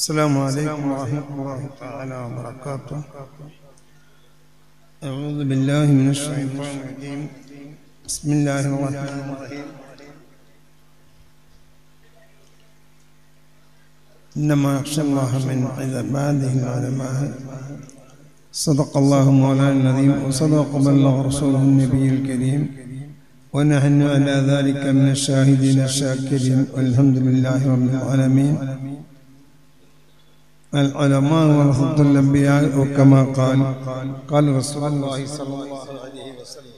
السلام عليكم ورحمة الله تعالى وبركاته أعوذ بالله من الشيطان الرجيم بسم الله الرحمن الرحيم إنما يخشى الله من عباده العلماء صدق الله مولانا العظيم وصدق بلغ رسوله النبي الكريم ونحن على ذلك من الشاهدين الشاكرين والحمد لله رب العالمين العلماء ورثة الأنبياء وكما قال قال رسول الله صلى الله عليه وسلم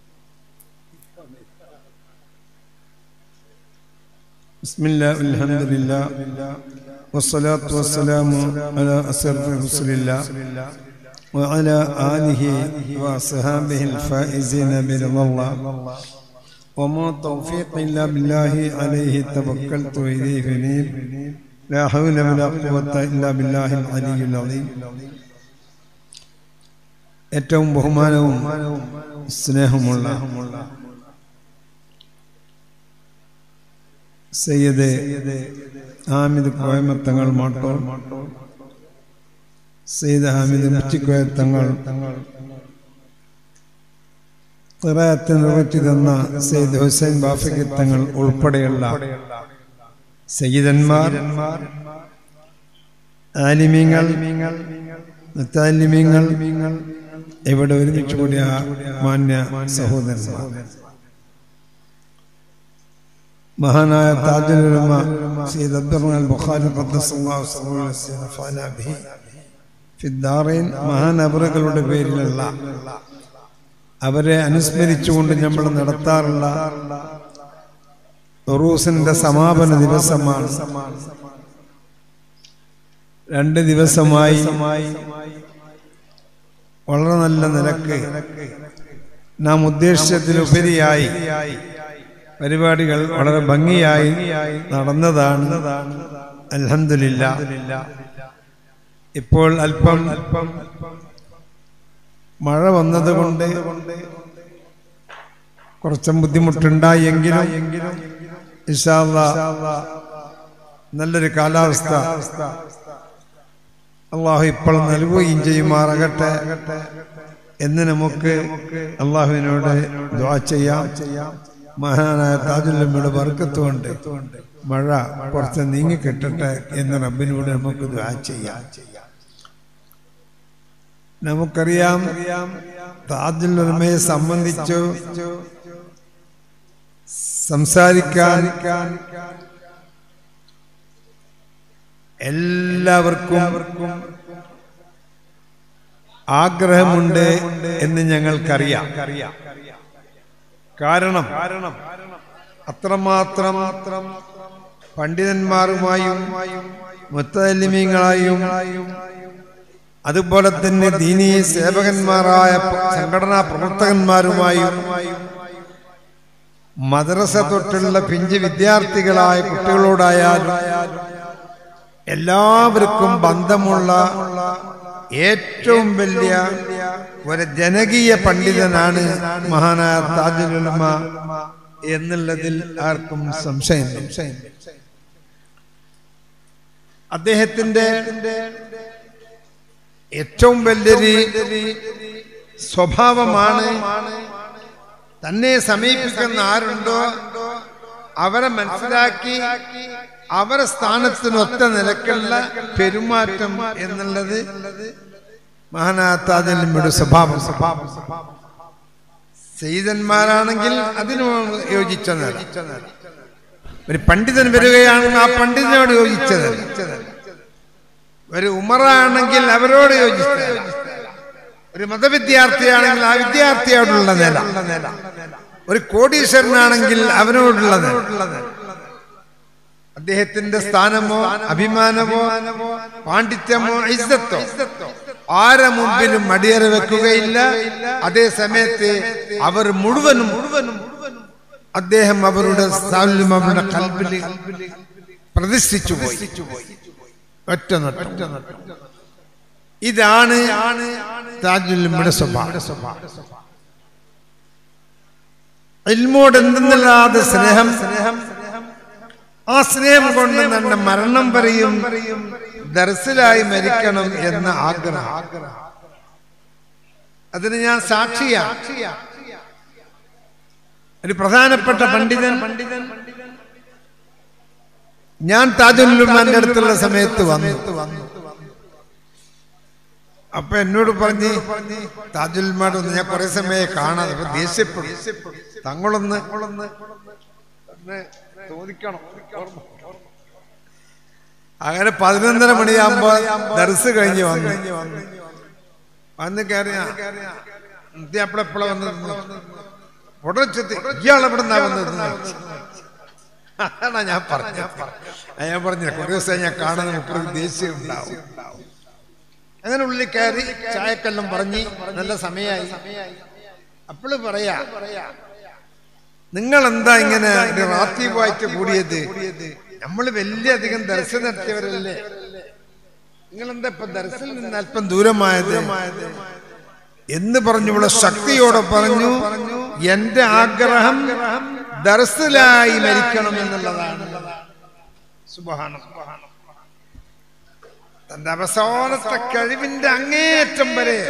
بسم الله والحمد لله والصلاة والسلام على أسرف رسول الله وعلى آله وصحابه الفائزين برضا الله وما توفيق إلا بالله عليه توكلت وإليه فنيب لا حول ولا قوة إلا بالله العلي العظيم ഏറ്റവും ബഹുമാനവും സ്നേഹമുള്ള സയ്യദ് ഹാമിദ് കോയമത്തങ്ങൾ മാട്ടോ സയ്യിദ് ഹാമിദ് മുച്ചിക്കോയത്തങ്ങൾ ഖിറാഅത്ത് നിർവഹിച്ചു തന്ന സയ്യിദ് ഹുസൈൻ ബാഫിക്ക് തങ്ങൾ ഉൾപ്പെടെയുള്ള സയ്യിദന്മാർ ആലിമീങ്ങൾ മുത്താലിമീങ്ങൾ ഇവിടെ ഒരുമിച്ച് കൂടിയ മാന്യ സഹോദരന്മാർ മഹാനായ താജുൽ ഉലമ സയ്യിദ് അബ്ദുറഹ്മാൻ ബുഖാരി ഖദ്ദസല്ലാഹു സ്വല്ലല്ലാഹു അലൈഹി വസല്ലം ഫഅല ബിഹി ഫിദ്ദാറൈൻ മഹാനബറുകളുടെ പേരിലുള്ള അവരെ അനുസ്മരിച്ചുകൊണ്ട് നമ്മൾ നടത്താറുള്ള ഉറൂസിന്റെ സമാപന ദിവസമാണ് രണ്ട് ദിവസമായി വളരെ നല്ല നിലക്ക് നാം ഉദ്ദേശത്തിലുപരിയായി പരിപാടികൾ വളരെ ഭംഗിയായി നടന്നതാണ് അലഹമില്ല ഇപ്പോൾ അല്പം അല്പം മഴ വന്നതുകൊണ്ട് കുറച്ചും ബുദ്ധിമുട്ടുണ്ടായി എങ്കിലും നല്ലൊരു കാലാവസ്ഥ അള്ളാഹു ഇപ്പോൾ നൽകുകയും ചെയ്യുമാറാകട്ടെ എന്ന് നമുക്ക് അള്ളാഹുവിനോട് ദ്വാ ചെയ്യാം മഹാനായ താജുല്ലമ്മയുടെ വർക്കത്തുകൊണ്ട് മഴ കുറച്ച് നീങ്ങിക്കിട്ടട്ടെ എന്ന് റബ്ബിനോട് നമുക്ക് ദ്വാ ചെയ്യാം നമുക്കറിയാം താജുല്ലമ്മയെ സംബന്ധിച്ചു സംസാരിക്കാൻ എല്ലാവർക്കും ആഗ്രഹമുണ്ട് എന്ന് ഞങ്ങൾക്കറിയാം കാരണം അത്രമാത്രം പണ്ഡിതന്മാരുമായും മുത്തലിമീങ്ങളായും അതുപോലെ തന്നെ ദീനീ സേവകന്മാരായ സംഘടനാ പ്രവർത്തകന്മാരുമായും മദ്രസ തൊട്ടുള്ള പിഞ്ച് വിദ്യാർത്ഥികളായ കുട്ടികളോടായാലും എല്ലാവർക്കും ബന്ധമുള്ള ഏറ്റവും വലിയ ഒരു ജനകീയ പണ്ഡിതനാണ് മഹാനായ താജുലുലമ എന്നുള്ളതിൽ ആർക്കും സംശയം അദ്ദേഹത്തിന്റെ ഏറ്റവും വലിയൊരു സ്വഭാവമാണ് തന്നെ സമീപിക്കുന്ന ആരുണ്ടോ അവരെ മനസ്സിലാക്കി അവരെ സ്ഥാനത്തിനൊത്ത നിലക്കുള്ള പെരുമാറ്റം എന്നുള്ളത് മഹാനാത്താജലിമ്മയുടെ സ്വഭാവം സ്വഭാവം സെയ്തന്മാരാണെങ്കിൽ അതിനു യോജിച്ച നില ഒരു പണ്ഡിതൻ വരികയാണെങ്കിൽ ആ പണ്ഡിതനോട് യോജിച്ചത് ഒരു ഉമറാണെങ്കിൽ അവരോട് യോജിച്ച ഒരു മതവിദ്യാർത്ഥിയാണെങ്കിൽ ആ വിദ്യാർത്ഥിയോടുള്ള നില ഒരു കോടീശ്വരനാണെങ്കിൽ അവനോടുള്ള നില അദ്ദേഹത്തിന്റെ സ്ഥാനമോ അഭിമാനമോ പാണ്ഡിത്യമോ ഇസ്സത്തോ ആരെ മുമ്പിലും മടിയറ വെക്കുകയില്ല അതേ സമയത്ത് അവർ മുഴുവനും മുഴുവനും അദ്ദേഹം അവരുടെ സാല്യം അവരുടെ കൽബിൽ പ്രതിഷ്ഠിച്ചു പോയി ഒറ്റ ഇതാണ് താജുല്ലുമ്മയുടെ സ്വഭാവം ഇൽമോട് എന്തെന്നില്ലാതെ സ്നേഹം സ്നേഹം ആ സ്നേഹം കൊണ്ട് തന്നെ മരണം വരെയും ദർസിലായി മരിക്കണം എന്ന ആഗ്രഹം അതിന് ഞാൻ സാക്ഷിയാണ് ഒരു പ്രധാനപ്പെട്ട പണ്ഡിതൻ പണ്ഡിതൻ ഞാൻ താജുല്ലുമാന്റെ അടുത്തുള്ള സമയത്ത് വന്നു അപ്പൊ എന്നോട് പറഞ്ഞ് താജുൽമാട് ഒന്ന് ഞാൻ കുറെ സമയം കാണാതെ അപ്പൊ ദേഷ്യപ്പെടും തങ്ങളൊന്ന് ഒന്ന് ചോദിക്കണം അങ്ങനെ പതിനൊന്നര മണിയാകുമ്പോ ദർസ് കഴിഞ്ഞ് വന്നു വന്ന് കയറിയ എപ്പോഴെപ്പോഴാ വന്നത് ഉടച്ചെത്തി ഇയാൾ എവിടെ നിന്നാ വന്നത് അതാണ് ഞാൻ പറഞ്ഞ ഞാൻ പറഞ്ഞ കുറേ ദിവസം ഞാൻ കാണുന്ന മുപ്പത് ദേഷ്യം ഉണ്ടാവും അങ്ങനെ ഉള്ളിൽ കയറി ചായക്കെല്ലാം പറഞ്ഞ് നല്ല സമയമായി അപ്പോൾ പറയാ നിങ്ങൾ എന്താ ഇങ്ങനെ ഒരു റാത്തീവായിട്ട് കൂടിയത് നമ്മൾ വലിയ അധികം ദർശനം നടത്തിയവരല്ലേ നിങ്ങൾ എന്താ ഇപ്പൊ ദർശനിൽ നിന്ന് അല്പം ദൂരമായത് എന്ന് പറഞ്ഞു ഇവിടെ ശക്തിയോടെ പറഞ്ഞു എന്റെ ആഗ്രഹം ദർസിലായി മരിക്കണം എന്നുള്ളതാണ് സുബഹാനം തന്റെ അവസാനത്തെ കഴിവിന്റെ അങ്ങേയറ്റം വരെ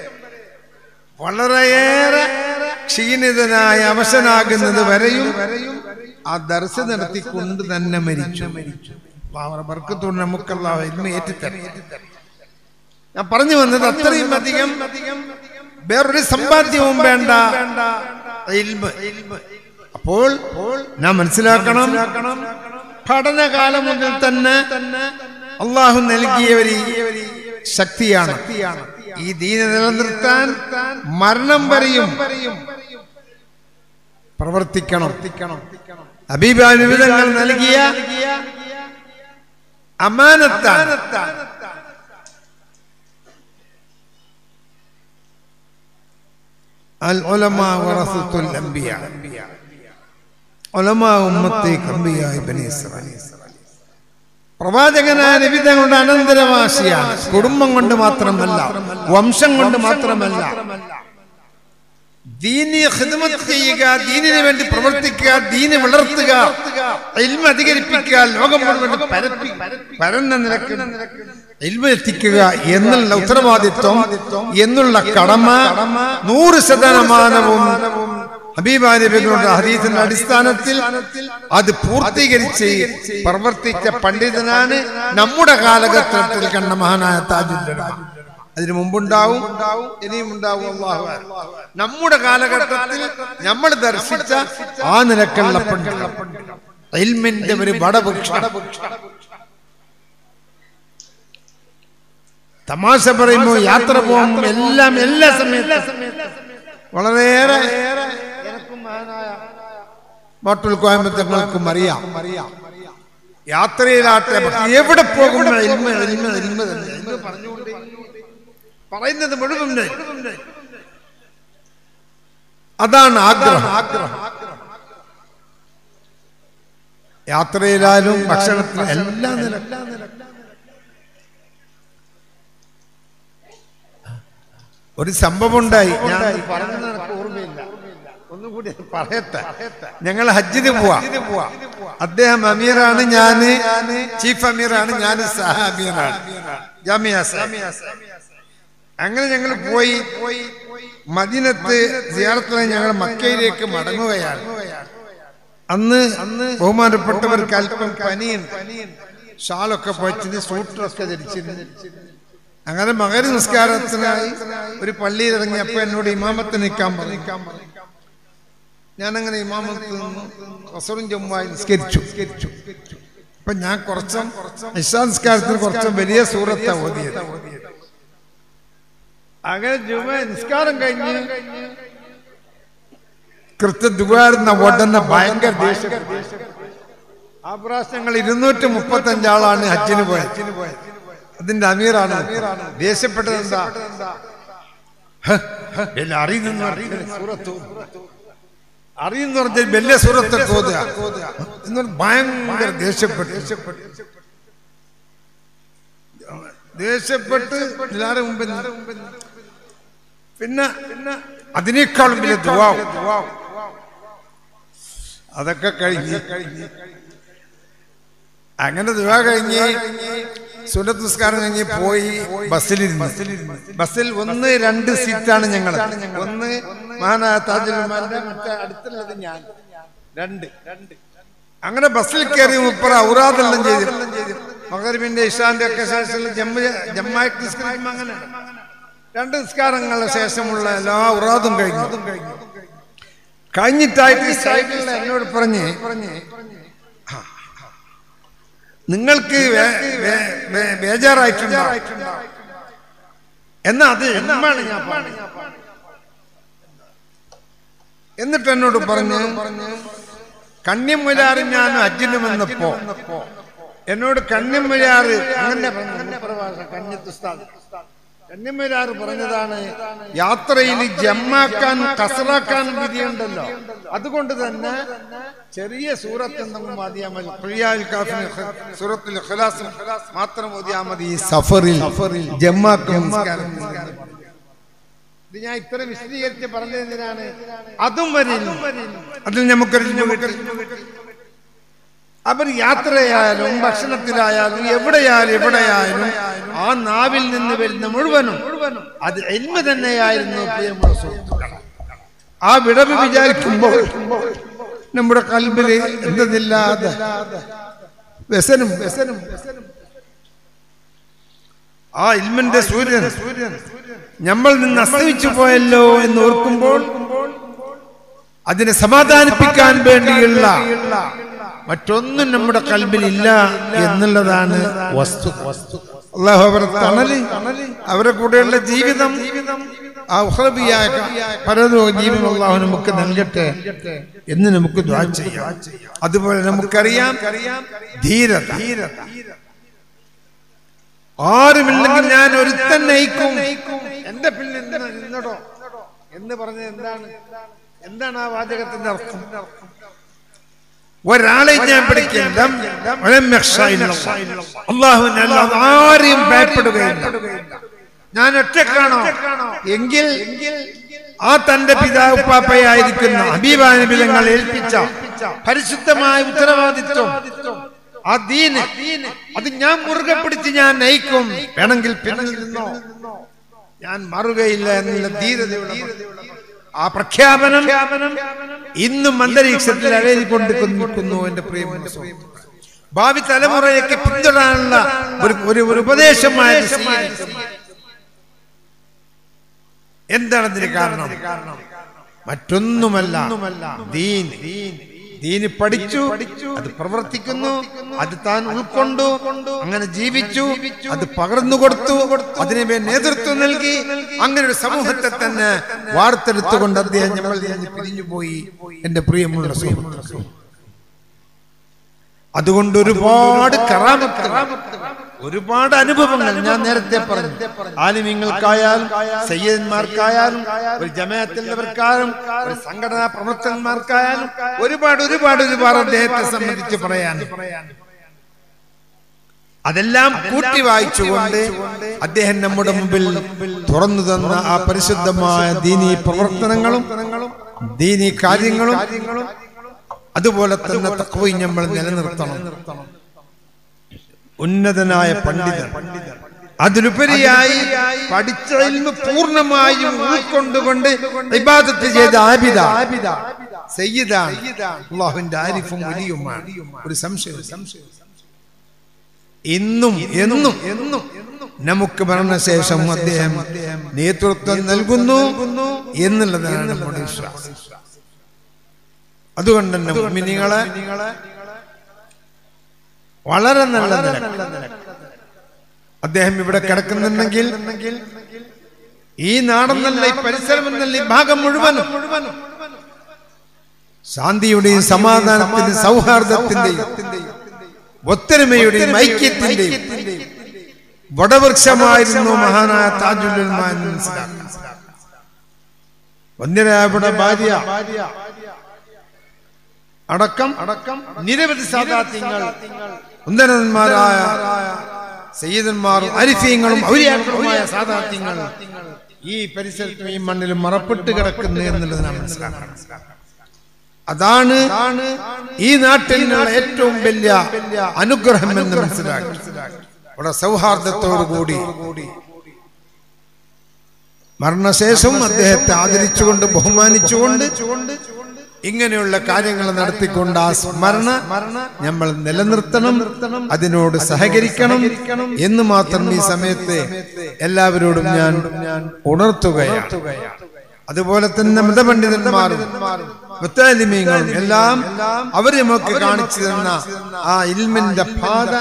വളരെയേറെ ക്ഷീണിതനായ അവശനാകുന്നത് വരെയും ആ ദർശ നടത്തിക്കൊണ്ട് തന്നെ മരിച്ചു ബർക്കത്തോട് നമുക്കുള്ള ഏറ്റിത്തരം ഞാൻ പറഞ്ഞു വന്നത് അത്രയും അധികം വേറൊരു സമ്പാദ്യവും വേണ്ട ഇൽമ്. അപ്പോൾ ഞാൻ മനസ്സിലാക്കണം പഠനകാലം മുതൽ തന്നെ അള്ളാഹു നൽകിയ ഒരു ശക്തിയാണ് ഈ ദീന നിലനിർത്താൻ മരണം വരെയും പ്രവർത്തിക്കണം അഭിഭാനുവിധങ്ങൾ നൽകിയ അമാനത്താണ് അൽ ഉലമാ വറസത്തുൽ അംബിയ ഉലമാ ഉമ്മത്തി കമ്പിയായി ബനി ഇസ്രായേൽ പ്രവാചകനായ നബി തങ്ങളുടെ അനന്തരവാസിയാണ് കുടുംബം കൊണ്ട് മാത്രമല്ല വംശം കൊണ്ട് മാത്രമല്ല ദീനി ഖിദ്മത്ത് ചെയ്യുക ദീനിന് വേണ്ടി പ്രവർത്തിക്കുക ദീന് വളർത്തുക ഇൽമ അധികരിപ്പിക്കുക ലോകം മുഴുവൻ പരപ്പി പരന്ന നിരക്ക് ഇൽമ എത്തിക്കുക എന്നുള്ള ഉത്തരവാദിത്വം എന്നുള്ള കടമ നൂറ് ശതമാനവും ഹബീബാനബികളുടെ ഹദീസിന്റെ അടിസ്ഥാനത്തിൽ അത് പൂർത്തീകരിച്ച് പ്രവർത്തിച്ച പണ്ഡിതനാണ് നമ്മുടെ കാലഘട്ടത്തിൽ കണ്ട മഹാനായ താജുദ്ദീൻ അതിനു മുമ്പുണ്ടാവും ഇനിയും ഉണ്ടാവും അള്ളാഹു നമ്മുടെ കാലഘട്ടത്തിൽ നമ്മൾ ദർശിച്ച ആ നിലക്കുള്ള പണ്ഡിതൻ ഇൽമിന്റെ ഒരു വടവൃക്ഷ തമാശ പറയുമ്പോ യാത്ര പോകുമ്പോൾ എല്ലാം എല്ലാ സമയത്തും വളരെയേറെ ബാട്ടുൽ കോയമ്പത്തങ്ങൾക്കും അറിയാം യാത്രയിലാട്ടെ പക്ഷെ എവിടെ പോകുമ്പോൾ ഇൽമ ഇൽമ ഇൽമ തന്നെ ഇൽമ പറഞ്ഞുകൊണ്ട് പറയുന്നത് മുഴുവൻ അതാണ് ആഗ്രഹം ആഗ്രഹം യാത്രയിലായാലും ഭക്ഷണത്തിലും എല്ലാ നിലക്കും ഒരു സംഭവം ഉണ്ടായി ഞാൻ പറഞ്ഞത് എനിക്ക് ഓർമ്മയില്ല ഒന്നുകൂടി പറയട്ടെ ഞങ്ങൾ ഹജ്ജിന് പോവാ അദ്ദേഹം അമീറാണ് ഞാന് ചീഫ് അമീറാണ് ഞാൻ സഹ അമീറാണ് ജാമിയ അങ്ങനെ ഞങ്ങൾ പോയി മദീനത്ത് സിയാറത്തിലെ ഞങ്ങൾ മക്കയിലേക്ക് മടങ്ങുകയാണ് അന്ന് അന്ന് ബഹുമാനപ്പെട്ടവർക്ക് അല്പം പനിയും ഷാളൊക്കെ പറ്റിന് സൂട്ടറൊക്കെ ധരിച്ചിരുന്നു അങ്ങനെ മകര നിസ്കാരത്തിനായി ഒരു പള്ളിയിൽ ഇറങ്ങിയപ്പോ എന്നോട് ഇമാമത്ത് നിൽക്കാൻ പറഞ്ഞു ഞാനങ്ങനെ ഇമാമത്ത് നിന്ന് കസറും ജമ്മുവായി നിസ്കരിച്ചു അപ്പൊ ഞാൻ കുറച്ചും ഇഷാ നിസ്കാരത്തിന് കുറച്ചും വലിയ സൂറത്ത ഓതിയത് അങ്ങനെ ജുമ നിസ്കാരം കഴിഞ്ഞ് കൃത്യദ്വാരുന്ന ഉടനെ ഭയങ്കര ദേഷ്യം ആ പ്രാവശ്യം ഞങ്ങൾ ഇരുന്നൂറ്റി മുപ്പത്തി അഞ്ചാളാണ് ഹജ്ജിന് പോയത് അതിന്റെ അമീറാണ് ദേഷ്യപ്പെട്ടത് എന്താ അറിയുന്ന അറിയുന്ന പറഞ്ഞാൽ വലിയ സൂറത്തെ തോതുക എന്നൊരു ഭയങ്കര ദേഷ്യപ്പെട്ടു ദേഷ്യപ്പെട്ട് എല്ലാവരും മുമ്പിൽ പിന്നെ പിന്നെ അതിനേക്കാളും വലിയ ദുവാവും അതൊക്കെ കഴിഞ്ഞ് അങ്ങനെ ദുവാ കഴിഞ്ഞ് സുന്നത്ത് നിസ്കാരം കഴിഞ്ഞ് പോയി ബസ്സിലിരുന്ന് ബസ്സിൽ ഒന്ന് രണ്ട് സീറ്റാണ് ഞങ്ങൾ ഒന്ന് മഹാനായ താജുൽമാന്റെ മറ്റേ അടുത്തുള്ളത് ഞാൻ രണ്ട് രണ്ട് അങ്ങനെ ബസ്സിൽ കയറി മുപ്പറ ഔറാദെല്ലാം ചെയ്തു മകരിബിന്റെ ഇഷാന്റെ ഒക്കെ ശേഷം ജമ്മ ജമ്മായി നിസ്കരിക്കുമ്പോ അങ്ങനെ രണ്ട് നിസ്കാരങ്ങളുടെ ശേഷമുള്ള എല്ലാ ഉറാദും കഴിഞ്ഞു കഴിഞ്ഞിട്ടായിട്ട് സൈഡിൽ എന്നോട് പറഞ്ഞ് ആ, നിങ്ങൾക്ക് വേ- വേ- വേ- ബേജാറായിട്ടുണ്ടോ എന്നാ അത് എന്നാണ് ഞാൻ പറഞ്ഞത്. എന്നിട്ട് എന്നോട് പറഞ്ഞു കണ്ണിമുലാറ് ഞാൻ അജ്ജിന് വന്നപ്പോ എന്നോട് കണ്ണിമുലാറ് അങ്ങനെ പറഞ്ഞു കണ്ണിത്ത് ഉസ്താദ് കന്യമ്മരാറ് പറഞ്ഞതാണ് യാത്രയിൽ ജമ്മാക്കാൻ കസറാക്കാൻ വിധിയുണ്ടല്ലോ അതുകൊണ്ട് തന്നെ ചെറിയ സൂറത്ത് എന്തെങ്കിലും മതിയാ മതി ഖുലിയാൽ കാഫിന് ഖ- സൂറത്തുൽ ഇഖ്ലാസ് മാത്രം ഓതിയാ മതി ഈ സഫറിൽ ജമ്മാക്കും നിസ്കാരം. ഇത് ഞാൻ ഇത്ര വിശദീകരിച്ച് പറഞ്ഞതിനാണ് അതും വരില്ല അതിൽ നമുക്കൊരു നമുക്ക് അവർ യാത്രയായാലും ഭക്ഷണത്തിലായാലും എവിടെയായാലും എവിടെയായാലും ആ നാവിൽ നിന്ന് വരുന്ന മുഴുവനും അത് എൽമ തന്നെയായിരുന്നു പ്രിയമുള്ള സുഹൃത്തുക്കളെ. ആ വിടവ് വിചാരിക്കുമ്പോൾ നമ്മുടെ കൽബില് എന്തെന്നില്ലാതെ വ്യസനും വ്യസനും ആ ഇൽമിന്റെ സൂര്യൻ നമ്മൾ നിന്ന് അസ്തമിച്ചു പോയല്ലോ എന്ന് ഓർക്കുമ്പോൾ അതിനെ സമാധാനിപ്പിക്കാൻ വേണ്ടിയുള്ള മറ്റൊന്നും നമ്മുടെ കൽബിലില്ല എന്നുള്ളതാണ് വസ്തു അള്ളാഹു അവരെ തണല് അവരെ കൂടെയുള്ള ജീവിതം ആ ഉഹ്റബിയായ പരതോ ജീവൻ അള്ളാഹു നമുക്ക് നൽകട്ടെ എന്ന് നമുക്ക് ദ്വാ ചെയ്യാം അതുപോലെ നമുക്കറിയാം ധീരത ആരുമില്ലെങ്കിൽ ഞാൻ ഒരുത്തൻ നയിക്കും എന്റെ പിന്നിൽ നിന്നടോ എന്ന് പറഞ്ഞത് എന്താണ് എന്താണ് ആ വാചകത്തിന്റെ അർത്ഥം ഒരാളെ ഞാൻ പിടിക്കില്ല അള്ളാഹുവിനെ അല്ലാതെ ആരെയും ഭയപ്പെടുകയില്ല ഞാൻ ഒറ്റക്കാണോ എങ്കിൽ ആ തന്റെ പിതാവ് പാപ്പയായിരിക്കുന്ന അബീബാനുബിലങ്ങൾ ഏൽപ്പിച്ച പരിശുദ്ധമായ ഉത്തരവാദിത്വം ആ ദീന് അത് ഞാൻ മുറുകെ പിടിച്ച് ഞാൻ നയിക്കും വേണമെങ്കിൽ പിന്നിൽ നിന്നോ ഞാൻ മാറുകയില്ല എന്നുള്ള ധീരതയുള്ള ആ പ്രഖ്യാപനം ഇന്നും അന്തരീക്ഷത്തിൽ അലയിക്കൊണ്ട് നിൽക്കുന്നു എന്റെ പ്രിയമുള്ള സുഹൃത്തുക്കളെ. ഭാവി തലമുറയ്ക്ക് പിന്തുടരാനുള്ള ഒരു ഒരു ഒരു ഉപദേശമായ എന്താണ് അതിന് കാരണം മറ്റൊന്നുമല്ല ദീൻ ദീന് പഠിച്ചു അത് പ്രവർത്തിക്കുന്നു അത് താൻ ഉൾക്കൊണ്ടു അങ്ങനെ ജീവിച്ചു അത് പകർന്നു കൊടുത്തു അതിനെ മേൽ നേതൃത്വം നൽകി അങ്ങനെ ഒരു സമൂഹത്തെ തന്നെ വാർത്തെടുത്തുകൊണ്ട് അദ്ദേഹം നമ്മൾ പിരിഞ്ഞുപോയി എന്റെ പ്രിയമുള്ള സുഹൃത്തുക്കളെ അതുകൊണ്ട് ഒരുപാട് കറാമത്ത് ഒരുപാട് അനുഭവങ്ങൾ ഞാൻ നേരത്തെ പറഞ്ഞു ആലിമ്യങ്ങൾക്കായാലും സയ്യദന്മാർക്കായാലും ഒരു ജമാഅത്തിലുള്ളവർക്കായാലും ഒരു സംഘടനാ പ്രവർത്തകന്മാർക്കായാലും ഒരുപാട് ഒരുപാട് ഒരുപാട് അദ്ദേഹത്തെ സംബന്ധിച്ച് പറയാൻ അതെല്ലാം കൂട്ടി വായിച്ചുകൊണ്ട് അദ്ദേഹം നമ്മുടെ മുമ്പിൽ തുറന്നു തന്ന ആ പരിശുദ്ധമായ ദീനീ പ്രവർത്തനങ്ങളും ദീനീ കാര്യങ്ങളും അതുപോലെ തന്നെ തക്വയും നമ്മൾ നിലനിർത്തണം ഉന്നതനായ പണ്ഡിതൻ അതിലുപരിയായി പഠിച്ച ഇൽമ് പൂർണ്ണമായും ഉൾക്കൊണ്ടുകൊണ്ട് ഇബാദത്ത് ചെയ്ത ആബിദ സയ്യിദാണ് അള്ളാഹുവിന്റെ ആരിഫും വലിയുമാണ് ഒരു സംശയം സംശയം ഇന്നും എന്നും എന്നും നമുക്ക് മരണശേഷം അദ്ദേഹം നേതൃത്വം നൽകുന്നു എന്നുള്ളതാണ് നമ്മുടെ വിശ്വാസം അതുകൊണ്ട് തന്നെ മുഅ്മിനീങ്ങളെ വളരെ നല്ല നിലക്ക് അദ്ദേഹം ഇവിടെ കിടക്കുന്നുണ്ടെങ്കിൽ ഈ നാടെന്നല്ല ഈ പരിസരം എന്നല്ല ഈ ഭാഗം മുഴുവനും ശാന്തിയുടെയും സമാധാനത്തിന്റെയും സൗഹാർദ്ദത്തിന്റെയും ഒത്തൊരുമയുടെയും ഐക്യത്തിന്റെയും വടവൃക്ഷമായിരുന്നു മഹാനായ താജുലുൽമാൻ മനസ്സിലാക്കുക വന്യരായവിടെ ഭാര്യ അടക്കം അടക്കം നിരവധി സാധാത്യങ്ങൾ ഉന്നതന്മാരായ സയ്യിദന്മാരും അരിഫീങ്ങളും ഔലിയാക്കളുമായ സാധാത്യങ്ങൾ ഈ പരിസരത്തും ഈ മണ്ണിലും മറപ്പെട്ട് കിടക്കുന്നു എന്നുള്ളത് നാം മനസ്സിലാക്കണം അതാണ് ഈ നാട്ടിലുള്ള ഏറ്റവും വലിയ അനുഗ്രഹം എന്ന് മനസ്സിലാക്കി അവിടെ സൗഹാർദ്ദത്തോടു കൂടി മരണശേഷവും അദ്ദേഹത്തെ ആദരിച്ചുകൊണ്ട് ബഹുമാനിച്ചുകൊണ്ട് ഇങ്ങനെയുള്ള കാര്യങ്ങൾ നടത്തിക്കൊണ്ട് ആ സ്മരണ നമ്മൾ നിലനിർത്തണം അതിനോട് സഹകരിക്കണം എന്ന് മാത്രം ഈ സമയത്ത് എല്ലാവരോടും ഞാൻ ഉണർത്തുകയാണ് അതുപോലെ തന്നെ മതപണ്ഡിതന്മാരും മുത്താലിമീങ്ങളും എല്ലാം അവർ നമുക്ക് കാണിച്ചു തന്ന ആ ഇൽമിന്റെ പാത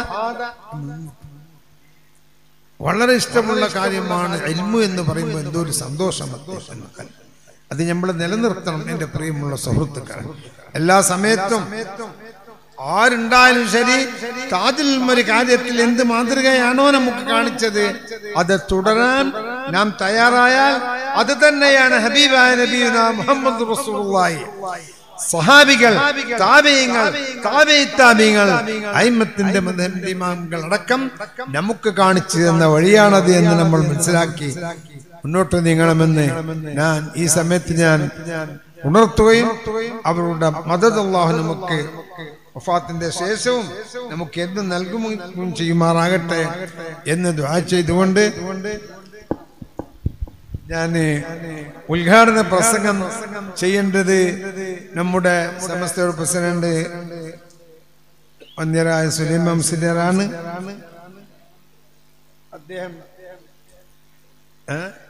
വളരെ ഇഷ്ടമുള്ള കാര്യമാണ് ഇൽമു എന്ന് പറയുമ്പോൾ എന്തോ ഒരു സന്തോഷം അദ്ദേഹത്തിന്. അത് നമ്മൾ നിലനിർത്തണം എന്റെ പ്രിയമുള്ള സുഹൃത്തുക്കൾ എല്ലാ സമയത്തും ആരുണ്ടായാലും ശരി താജിൽ ഒരു കാര്യത്തിൽ എന്ത് മാതൃകയാണോ നമുക്ക് കാണിച്ചത് അത് തുടരാൻ നാം തയ്യാറായാൽ അത് തന്നെയാണ് ഹബീബായ നബീന മുഹമ്മദ് റസൂലുള്ളാഹി സഹാബികൾ താബിയങ്ങൾ താബിത്താബിങ്ങൾ അയിമത്തിന്റെ ഇമാമുകൾ അടക്കം നമുക്ക് കാണിച്ചു തന്ന വഴിയാണത് എന്ന് നമ്മൾ മനസ്സിലാക്കി മുന്നോട്ട് നീങ്ങണമെന്ന് ഞാൻ ഈ സമയത്ത് ഞാൻ ഉണർത്തുകയും അവരുടെ മദത് അള്ളാഹു നമുക്ക് വഫാത്തിന്റെ ശേഷവും നമുക്ക് എന്ത് നൽകുകയും ചെയ്യുമാറാകട്ടെ എന്ന് ദ്വാ ചെയ്തുകൊണ്ട് ഞാൻ ഉദ്ഘാടന പ്രസംഗം ചെയ്യേണ്ടത് നമ്മുടെ സമസ്തയുടെ പ്രസിഡന്റ് വന്യരായ സുലൈമാം സിലറാണ് അദ്ദേഹം ഏ?